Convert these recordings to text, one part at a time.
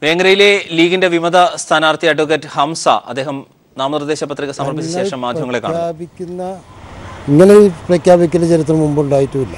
വേങ്ങരയിലെ ലീഗിന്റെ വിമത സ്ഥാനാർത്ഥി അഡ്വക്കേറ്റ് ഹംസ അദ്ദേഹം നാമനിർദ്ദേശ പത്രിക സമർപ്പിച്ച ശേഷം മാധ്യമങ്ങളെ കാണും പ്രഖ്യാപിക്കുന്ന ഇങ്ങനെ ഒരു പ്രഖ്യാപിക്കൽ ചരിത്രം മുമ്പുണ്ടായിട്ടുമില്ല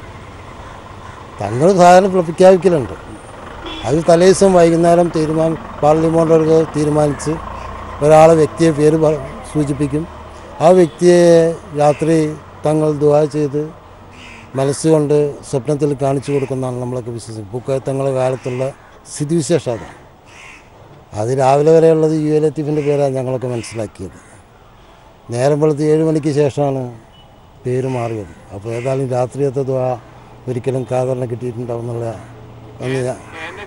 തങ്ങൾ സാധാരണ പ്രഖ്യാപിക്കലുണ്ട് അത് തലേദിവസം വൈകുന്നേരം തീരുമാനം പാർലമെൻറ്റൊക്കെ തീരുമാനിച്ച് ഒരാളെ വ്യക്തിയെ പേര് പ- സൂചിപ്പിക്കും ആ വ്യക്തിയെ രാത്രി തങ്ങൾ ദുവാ ചെയ്ത് മനസ്സുകൊണ്ട് സ്വപ്നത്തിൽ കാണിച്ചു കൊടുക്കുന്നതാണ് നമ്മളൊക്കെ വിശ്വസിക്കുന്നത് പൂക്കത്തങ്ങളുടെ കാലത്തുള്ള സ്ഥിതിവിശേഷം അതാണ് അത് രാവിലെ വരെയുള്ളത് യു എ ലത്തീഫിൻ്റെ പേരാണ് ഞങ്ങളൊക്കെ മനസ്സിലാക്കിയത് നേരം വെളുത്ത് ഏഴ് മണിക്ക് ശേഷമാണ് പേര് മാറിയത് അപ്പോൾ ഏതായാലും രാത്രിയത്തെ ദ്വാ ഒരിക്കലും കാതറിനെ കിട്ടിയിട്ടുണ്ടാവും എന്നുള്ള എന്ന് ഞാൻ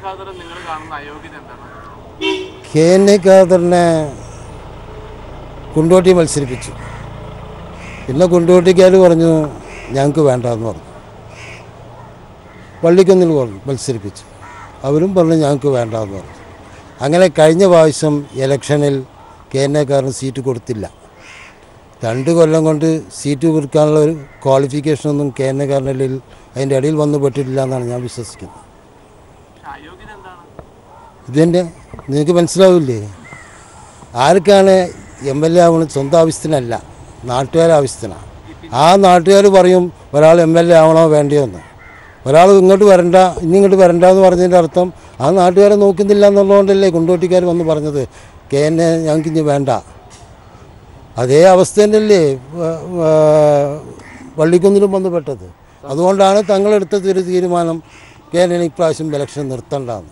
കെ എൻ എ ഖാദറിനെ കുണ്ടോട്ടി മത്സരിപ്പിച്ചു പിന്നെ കുണ്ടോട്ടിക്കാർ പറഞ്ഞു ഞങ്ങൾക്ക് വേണ്ടെന്ന് പറഞ്ഞു പള്ളിക്കുന്നിൽ പറഞ്ഞു മത്സരിപ്പിച്ചു അവരും പറഞ്ഞു ഞങ്ങൾക്ക് വേണ്ടെന്ന് പറഞ്ഞു അങ്ങനെ കഴിഞ്ഞ പ്രാവശ്യം ഇലക്ഷനിൽ കെ എൻ എക്കാരന് സീറ്റ് കൊടുത്തില്ല രണ്ട് കൊല്ലം കൊണ്ട് സീറ്റ് കൊടുക്കാനുള്ള ഒരു ക്വാളിഫിക്കേഷനൊന്നും കെ എൻ എക്കാരനിൽ അതിൻ്റെ ഇടയിൽ വന്നു പെട്ടിട്ടില്ല എന്നാണ് ഞാൻ വിശ്വസിക്കുന്നത് ഇതെന്നെ നിങ്ങൾക്ക് മനസ്സിലാവില്ലേ ആർക്കാണ് എം എൽ എ ആവണം സ്വന്തം ആവശ്യത്തിനല്ല നാട്ടുകാരെ ആവശ്യത്തിനാണ് ആ നാട്ടുകാർ പറയും ഒരാൾ എം എൽ എ ആവണോ വേണ്ടിയോ എന്ന് ഒരാൾ ഇങ്ങോട്ട് വരണ്ട ഇനി ഇങ്ങോട്ട് വരണ്ട എന്ന് പറഞ്ഞതിൻ്റെ അർത്ഥം ആ നാട്ടുകാരെ നോക്കുന്നില്ല എന്നുള്ളതുകൊണ്ടല്ലേ കുണ്ടോട്ടിക്കാർ വന്ന് പറഞ്ഞത് കെ എന്നെ ഞങ്ങൾക്ക് ഇനി വേണ്ട അതേ അവസ്ഥ തന്നെയല്ലേ വ- വ- വള്ളിക്കുന്നിലും വന്ന് പെട്ടത് അതുകൊണ്ടാണ് തങ്ങളെടുത്ത ഒരു തീരുമാനം കെ എൻ ഇപ്രാവശ്യം ഇലക്ഷൻ നിർത്തണ്ടെന്ന്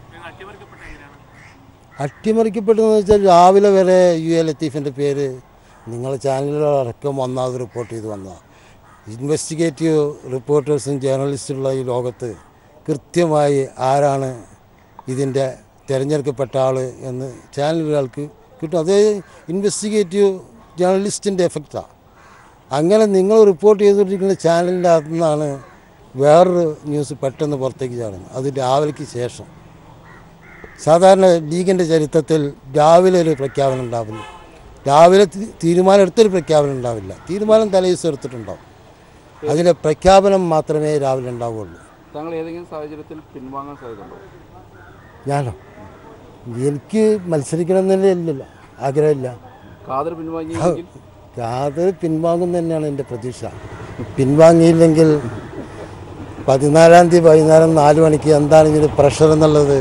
അട്ടിമറിക്കപ്പെട്ടതെന്ന് വെച്ചാൽ രാവിലെ വരെ യു എ ലത്തീഫിൻ്റെ പേര് നിങ്ങളെ ചാനലുകളടക്കം ഒന്നാമത് റിപ്പോർട്ട് ചെയ്ത് വന്നതാണ് ഇൻവെസ്റ്റിഗേറ്റീവ് റിപ്പോർട്ടേഴ്സും ജേർണലിസ്റ്റുള്ള ഈ ലോകത്ത് കൃത്യമായി ആരാണ് ഇതിൻ്റെ തിരഞ്ഞെടുക്കപ്പെട്ട ആൾ എന്ന് ചാനലുകൾക്ക് കിട്ടും അത് ഇൻവെസ്റ്റിഗേറ്റീവ് ജേർണലിസ്റ്റിൻ്റെ എഫക്റ്റാണ് അങ്ങനെ നിങ്ങൾ റിപ്പോർട്ട് ചെയ്തുകൊണ്ടിരിക്കുന്ന ചാനലിൻ്റെ അകത്തു നിന്നാണ് വേറൊരു ന്യൂസ് പെട്ടെന്ന് പുറത്തേക്ക് ചാടുന്നത് അത് രാവിലേക്ക് ശേഷം സാധാരണ ലീഗിൻ്റെ ചരിത്രത്തിൽ രാവിലെ ഒരു പ്രഖ്യാപനം ഉണ്ടാവില്ല രാവിലെ തി- തീരുമാനം എടുത്തൊരു പ്രഖ്യാപനം ഉണ്ടാവില്ല തീരുമാനം തലേദിവസം എടുത്തിട്ടുണ്ടാവും അതിലെ പ്രഖ്യാപനം മാത്രമേ രാവിലെ ഉണ്ടാവുകയുള്ളൂ താങ്കൾ ഏതെങ്കിലും സാഹചര്യത്തിൽ പിൻവാങ്ങാൻ സാധ്യതയുണ്ടോ ഞാനോ എനിക്ക് മത്സരിക്കണം എന്നല്ലേ ഇല്ലല്ലോ ആഗ്രഹമില്ല കാതർ പിൻവാങ്ങിയെങ്കിൽ അത് പിൻവാങ്ങും തന്നെയാണ് എൻ്റെ പ്രതീക്ഷ പിൻവാങ്ങിയില്ലെങ്കിൽ പതിനാലാം തീയതി വൈകുന്നേരം നാല് മണിക്ക് എന്താണ് ഇതിൻ്റെ പ്രഷർ എന്നുള്ളത്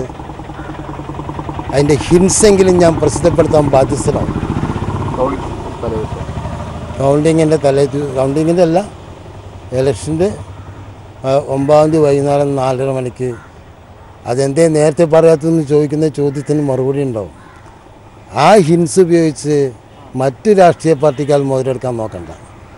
അതിൻ്റെ ഹിൻസെങ്കിലും ഞാൻ പ്രസിദ്ധപ്പെടുത്താൻ ബാധ്യസ്ഥനാണ് കൗണ്ട് തലേദിവസം കൗണ്ടിങ്ങിൻ്റെ തലേ കൗണ്ടിങ്ങിൻ്റെ അല്ല ഇലക്ഷൻ്റെ ഒമ്പതാം തീയതി വൈകുന്നേരം നാലര മണിക്ക് അതെന്തേ നേരത്തെ പറയാത്തതെന്ന് ചോദിക്കുന്ന ചോദ്യത്തിന് മറുപടി ഉണ്ടാവും ആ ഹിൻസ് ഉപയോഗിച്ച് മറ്റ് രാഷ്ട്രീയ പാർട്ടിക്കാർ മുതലെടുക്കാൻ നോക്കണ്ട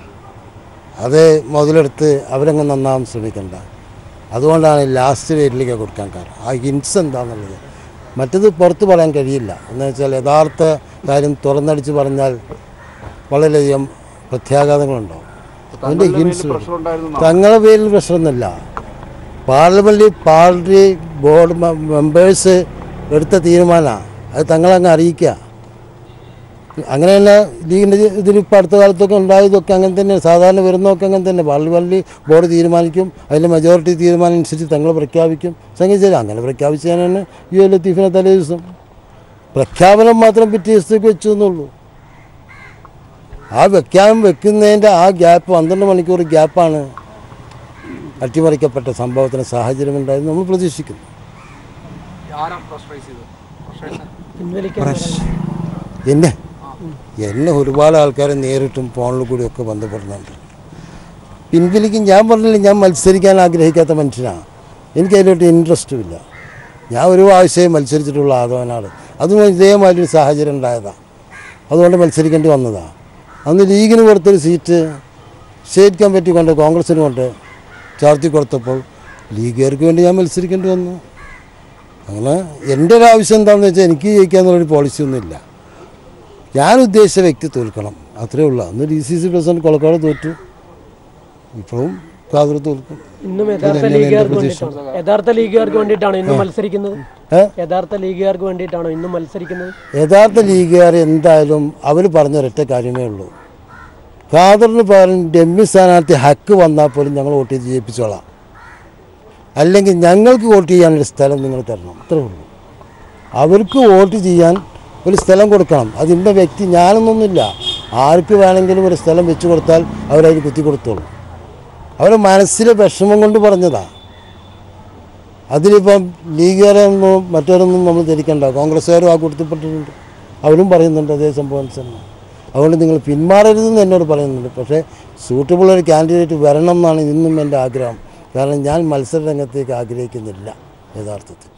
അത് മുതലെടുത്ത് അവരങ്ങ് നന്നാവാൻ ശ്രമിക്കണ്ട അതുകൊണ്ടാണ് ലാസ്റ്റ് റേറ്റിലേക്ക് കൊടുക്കാൻ കാരണം ആ ഹിൻസ് എന്താണെന്നുള്ളത് മറ്റത് പുറത്ത് പറയാൻ കഴിയില്ല എന്ന് വെച്ചാൽ യഥാർത്ഥ കാര്യം തുറന്നടിച്ച് പറഞ്ഞാൽ വളരെയധികം പ്രത്യാഘാതങ്ങളുണ്ടാവും അതിൻ്റെ ഹിൻസ് പ്രഷർ ഉണ്ടായിരുന്നു തങ്ങളുടെ പേരിൽ പ്രശ്നമൊന്നുമില്ല പാർലമെൻറ്റിൽ പാർട്ടി ബോർഡ് മെമ്പേഴ്സ് എടുത്ത തീരുമാനമാണ് അത് തങ്ങളങ്ങ് അറിയിക്കുക അങ്ങനെ തന്നെ ലീഗിൻ്റെ ഇതിൽ ഇപ്പോൾ അടുത്ത കാലത്തൊക്കെ ഉണ്ടായതൊക്കെ അങ്ങനെ തന്നെ സാധാരണ വരുന്നതൊക്കെ അങ്ങനെ തന്നെ പാർലമെൻറ്റിൽ ബോർഡ് തീരുമാനിക്കും അതിൻ്റെ മെജോറിറ്റി തീരുമാനം അനുസരിച്ച് തങ്ങൾ പ്രഖ്യാപിക്കും സംഗതിച്ചില്ല അങ്ങനെ പ്രഖ്യാപിച്ചതിനാണ് യു എൽ ലത്തീഫിനെ തലേ ദിവസം പ്രഖ്യാപനം മാത്രം പിറ്റേ ദിവസത്തേക്ക് വെച്ചു എന്നുള്ളൂ ആ വെക്കാൻ വെക്കുന്നതിൻ്റെ ആ ഗ്യാപ്പ് പന്ത്രണ്ട് മണിക്കൂർ ഗ്യാപ്പാണ് അട്ടിമറിക്കപ്പെട്ട സംഭവത്തിന് സാഹചര്യം ഉണ്ടായിരുന്നു നമ്മൾ പ്രതീക്ഷിക്കുന്നു എന്നെ എന്നെ ഒരുപാട് ആൾക്കാരെ നേരിട്ടും ഫോണിൽ കൂടിയൊക്കെ ബന്ധപ്പെടുന്നുണ്ട് പിൻവലിക്കും ഞാൻ പറഞ്ഞില്ല ഞാൻ മത്സരിക്കാൻ ആഗ്രഹിക്കാത്ത മനുഷ്യനാണ് എനിക്ക് അതിലോട്ട് ഇൻട്രസ്റ്റും ഇല്ല ഞാൻ ഒരു ആവശ്യമേ മത്സരിച്ചിട്ടുള്ള ആദവനാണ് അതും ഇതേമാതിരി ഒരു സാഹചര്യം ഉണ്ടായതാണ് അതുകൊണ്ട് മത്സരിക്കേണ്ടി വന്നതാണ് അന്ന് ലീഗിന് കൊടുത്തൊരു സീറ്റ് സ്റ്റേറ്റ് കമ്മിറ്റി കൊണ്ട് കോൺഗ്രസിന് കൊണ്ട് ചാർത്തി കൊടുത്തപ്പോൾ ലീഗുകാർക്ക് വേണ്ടി ഞാൻ മത്സരിക്കേണ്ടി വന്നു അങ്ങനെ എൻ്റെ ഒരു ആവശ്യം എന്താണെന്ന് വെച്ചാൽ എനിക്ക് ജയിക്കാന്നുള്ളൊരു പോളിസി ഒന്നുമില്ല ഞാൻ ഉദ്ദേശിച്ച വ്യക്തി തോൽക്കണം അത്രേ ഉള്ളൂ അന്ന് D C C president Kolakkad തോറ്റു ഇപ്പോഴും കാതർ തോൽക്കും ഇന്നും ഇത് യഥാർത്ഥ തന്നെയാണ് എൻ്റെ ലീഗുകാർക്ക് പ്രതീക്ഷ വേണ്ടിയിട്ടാണ് യഥാർത്ഥ ലീഗുകാർക്ക് വേണ്ടിയിട്ടാണോ ഇന്നും മത്സരിക്കുന്നത് ഏ? യഥാർത്ഥ ലീഗുകാർക്ക് വേണ്ടിയിട്ടാണോ ഇന്നും മത്സരിക്കുന്നത് യഥാർത്ഥ ലീഗുകാർ എന്തായാലും അവർ പറഞ്ഞ ഒരൊറ്റ കാര്യമേ ഉള്ളൂ ഖാദറിന് പകരം ഡെമ്മി സ്ഥാനാർത്ഥി ഹക്ക് വന്നാൽ പോലും ഞങ്ങൾ വോട്ട് ചെയ്ത് ജയിപ്പിച്ചോളാം അല്ലെങ്കിൽ ഞങ്ങൾക്ക് വോട്ട് ചെയ്യാനൊരു സ്ഥലം നിങ്ങൾ തരണം അത്രേ ഉള്ളൂ അവർക്ക് വോട്ട് ചെയ്യാൻ ഒരു സ്ഥലം കൊടുക്കണം അതിൻ്റെ വ്യക്തി ഞാനൊന്നൊന്നുമില്ല ആർക്ക് വേണമെങ്കിലും ഒരു സ്ഥലം വെച്ച് കൊടുത്താൽ അവരതിൽ കുത്തി കൊടുത്തോളൂ അവരുടെ മനസ്സിലെ വിഷമം കൊണ്ട് പറഞ്ഞതാ അതിലിപ്പം ലീഗുകാരൊന്നും മറ്റവരൊന്നും നമ്മൾ ധരിക്കണ്ട കോൺഗ്രസ്സുകാരും ആ കൊടുത്തിപ്പെട്ടിട്ടുണ്ട് അവരും പറയുന്നുണ്ട് അതേ സംഭവം തന്നെ അതുകൊണ്ട് നിങ്ങൾ പിന്മാറരുതെന്ന് എന്നോട് പറയുന്നുണ്ട് പക്ഷേ സൂട്ടബിൾ ഒരു കാൻഡിഡേറ്റ് വരണം എന്നാണ് ഇന്നും എൻ്റെ ആഗ്രഹം കാരണം ഞാൻ മത്സര രംഗത്തേക്ക് ആഗ്രഹിക്കുന്നില്ല യഥാർത്ഥത്തിൽ